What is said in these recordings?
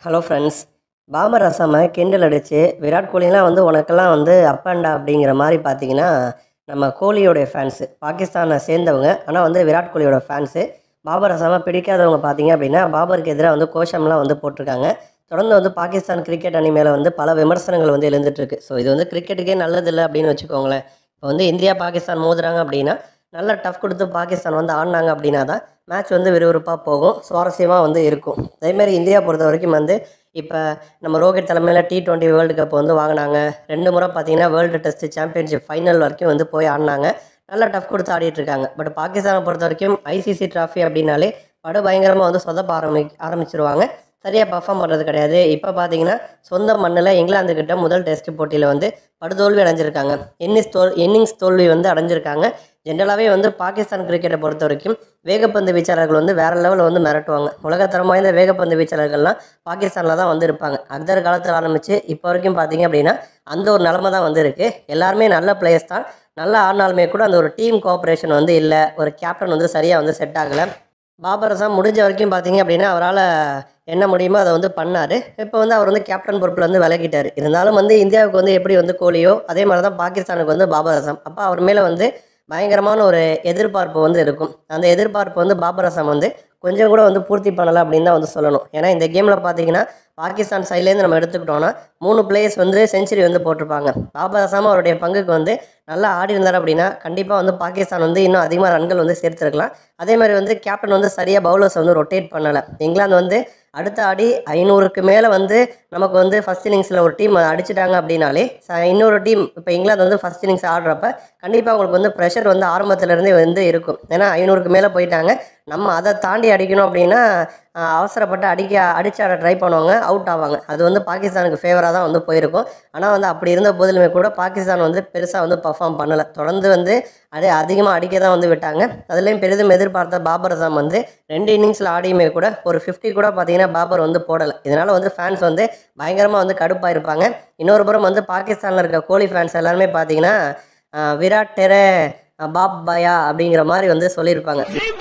hello friends Babur அசாமை கிண்டல் அடித்து விராட் கோலிலாம் வந்து உனக்கெல்லாம் வந்து அப்பண்டா அப்படிங்கிற மாதிரி பார்த்தீங்கன்னா நம்ம கோலியோடைய ஃபேன்ஸு பாகிஸ்தானை சேர்ந்தவங்க ஆனால் வந்து விராட் கோலியோட ஃபேன்ஸு பாபர் அசாமை பிடிக்காதவங்க பார்த்தீங்க அப்படின்னா பாபருக்கு எதிராக வந்து கோஷம்லாம் வந்து போட்டிருக்காங்க தொடர்ந்து வந்து பாகிஸ்தான் கிரிக்கெட் அணி மேலே வந்து பல விமர்சனங்கள் வந்து எழுந்துட்டுருக்கு ஸோ இது வந்து கிரிக்கெட்டுக்கே நல்லதில்லை அப்படின்னு வச்சுக்கோங்களேன் இப்போ வந்து இந்தியா பாகிஸ்தான் மோதுறாங்க அப்படின்னா நல்ல டஃப் கொடுத்து பாகிஸ்தான் வந்து ஆடினாங்க அப்படின்னா தான் மேட்ச் வந்து விறுவிறுப்பாக போகும் சுவாரஸ்யமாக வந்து இருக்கும் அதேமாதிரி இந்தியா பொறுத்த வரைக்கும் வந்து இப்போ நம்ம ரோஹித் தலைமையில் டி டுவெண்ட்டி வேர்ல்டு கப் வந்து வாங்கினாங்க ரெண்டு முறை பார்த்தீங்கன்னா வேர்ல்டு டெஸ்ட் சாம்பியன்ஷிப் ஃபைனல் வரைக்கும் வந்து போய் ஆடினாங்க நல்ல டஃப் கொடுத்து ஆடிட்டு இருக்காங்க பட் பாகிஸ்தானை பொறுத்த வரைக்கும் ஐசிசி ட்ராஃபி அப்படின்னாலே படு பயங்கரமாக வந்து சொதப்ப ஆரம்பி ஆரம்பிச்சிருவாங்க சரியாக பர்ஃபார்ம் பண்ணுறது கிடையாது இப்போ பார்த்தீங்கன்னா சொந்த மண்ணில் இங்கிலாந்து கிட்ட முதல் டெஸ்ட் போட்டியில் வந்து படுதோல்வி அடைஞ்சிருக்காங்க இன்னிஸ் தோல் இன்னிங்ஸ் தோல்வி வந்து அடைஞ்சிருக்காங்க ஜென்ரலாகவே வந்து பாகிஸ்தான் கிரிக்கெட்டை பொறுத்த வரைக்கும் வேகப்பந்து வீச்சாளர்கள் வந்து வேறு லெவலில் வந்து மிரட்டுவாங்க உலகத்தரம் வாய்ந்த வேகப்பந்து வீச்சாளர்கள்லாம் பாகிஸ்தானில் தான் வந்து இருப்பாங்க அக்தர் காலத்தில் ஆரம்பித்து இப்போ வரைக்கும் பார்த்தீங்க அப்படின்னா அந்த ஒரு நிலமை தான் வந்து இருக்குது எல்லாருமே நல்ல பிளேயர்ஸ் தான் நல்லா ஆடினாலுமே கூட அந்த ஒரு டீம் கோஆப்ரேஷன் வந்து இல்லை ஒரு கேப்டன் வந்து சரியாக வந்து செட் ஆகலை பாபர் அசாம் முடிஞ்ச வரைக்கும் பார்த்தீங்க அப்படின்னா அவரால் என்ன முடியுமோ அதை வந்து பண்ணார் இப்போ வந்து அவர் வந்து கேப்டன் பொறுப்பில் வந்து விலகிட்டார் இருந்தாலும் வந்து இந்தியாவுக்கு வந்து எப்படி வந்து கோலியோ அதே மாதிரி தான் பாகிஸ்தானுக்கு வந்து பாபர் அசாம் அப்போ அவர் மேலே வந்து பயங்கரமான ஒரு எதிர்பார்ப்பு வந்து இருக்கும் அந்த எதிர்பார்ப்பு வந்து பாபர் அசாம் வந்து கொஞ்சம் கூட வந்து பூர்த்தி பண்ணலை அப்படின்னு தான் வந்து சொல்லணும் ஏன்னா இந்த கேமில் பார்த்தீங்கன்னா பாகிஸ்தான் சைட்லேருந்து நம்ம எடுத்துக்கிட்டோன்னா மூணு பிளேயர்ஸ் வந்து செஞ்சுரி வந்து போட்டிருப்பாங்க பாபர் அசாம் அவருடைய பங்குக்கு வந்து நல்லா ஆடி இருந்தார் அப்படின்னா கண்டிப்பாக வந்து பாகிஸ்தான் வந்து இன்னும் அதிகமாக ரன்கள் வந்து சேர்த்துருக்கலாம் அதே மாதிரி வந்து கேப்டன் வந்து சரியாக பவுலர்ஸ் வந்து ரொட்டேட் பண்ணலை இங்கிலாந்து வந்து அடுத்த ஆடி ஐநூறுக்கு மேலே வந்து நமக்கு வந்து ஃபஸ்ட் இன்னிங்ஸில் ஒரு டீம் அடிச்சிட்டாங்க அப்படின்னாலே ச- இன்னொரு டீம் இப்போ இங்கிலாந்து வந்து ஃபஸ்ட் இன்னிங்ஸ் ஆடுறப்ப கண்டிப்பாக அவங்களுக்கு வந்து ப்ரெஷர் வந்து ஆரம்பத்துலேருந்தே வந்து இருக்கும் ஏன்னா ஐநூறுக்கு மேலே போயிட்டாங்க நம்ம அதை தாண்டி அடிக்கணும் அப்படின்னா ஆஹ், அவசரப்பட்டு அடிக்க அடிச்சு ஆட ட்ரை பண்ணுவாங்க அவுட் ஆவாங்க அது வந்து பாகிஸ்தானுக்கு ஃபேவராக தான் வந்து போயிருக்கும் ஆனால் வந்து அப்படி இருந்த போதிலுமே கூட பாகிஸ்தான் வந்து பெருசாக வந்து பர்ஃபார்ம் பண்ணலை தொடர்ந்து வந்து அது அதிகமாக அடிக்க தான் வந்து விட்டாங்க அதுலேயும் பெரிதும் எதிர்பார்த்த பாபர் அசாம் வந்து ரெண்டு இன்னிங்ஸில் ஆடியுமே கூட ஒரு ஃபிஃப்டி கூட பார்த்தீங்கன்னா பாபர் வந்து போடலை இதனால் வந்து ஃபேன்ஸ் வந்து பயங்கரமாக வந்து கடுப்பாக இருப்பாங்க இன்னொரு புறம் வந்து பாகிஸ்தானில் இருக்க கோலி ஃபேன்ஸ் எல்லாருமே பார்த்தீங்கன்னா ஆஹ், விராட் டெரே ஆஹ், பாப் பயா அப்படிங்கிற மாதிரி வந்து சொல்லியிருப்பாங்க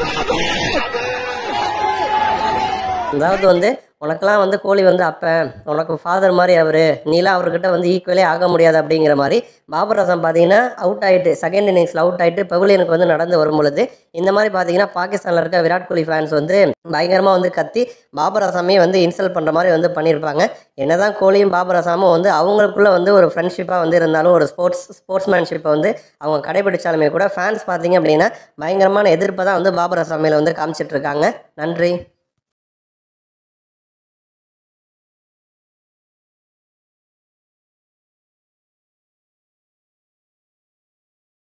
அதாவது வந்து உனக்கெல்லாம் வந்து கோலி வந்து அப்போ உனக்கு ஃபாதர் மாதிரி அவர் நீலாம் அவர்கிட்ட வந்து ஈக்குவலே ஆக முடியாது அப்படிங்கிற மாதிரி பாபர் அசாம் பார்த்தீங்கன்னா அவுட் ஆகிட்டு செகண்ட் இன்னிங்ஸில் அவுட் ஆகிட்டு பெவிலியனுக்கு வந்து நடந்து வரும் பொழுது இந்த மாதிரி பார்த்தீங்கன்னா பாகிஸ்தானில் இருக்க விராட் கோலி ஃபேன்ஸ் வந்து பயங்கரமாக வந்து கத்தி பாபர் அசாமையும் வந்து இன்சல்ட் பண்ணுற மாதிரி வந்து பண்ணியிருப்பாங்க என்னதான் கோலியும் பாபர் அசாமும் வந்து அவங்களுக்குள்ள வந்து ஒரு ஃப்ரெண்ட்ஷிப்பாக வந்து இருந்தாலும் ஒரு ஸ்போர்ட்ஸ் ஸ்போர்ட்ஸ்மேன்ஷிப்பை வந்து அவங்க கடைபிடிச்சாலுமே கூட ஃபேன்ஸ் பார்த்தீங்க அப்படின்னா பயங்கரமான எதிர்ப்பை தான் வந்து பாபர் அசாம் மேல வந்து காமிச்சிட்டு இருக்காங்க நன்றி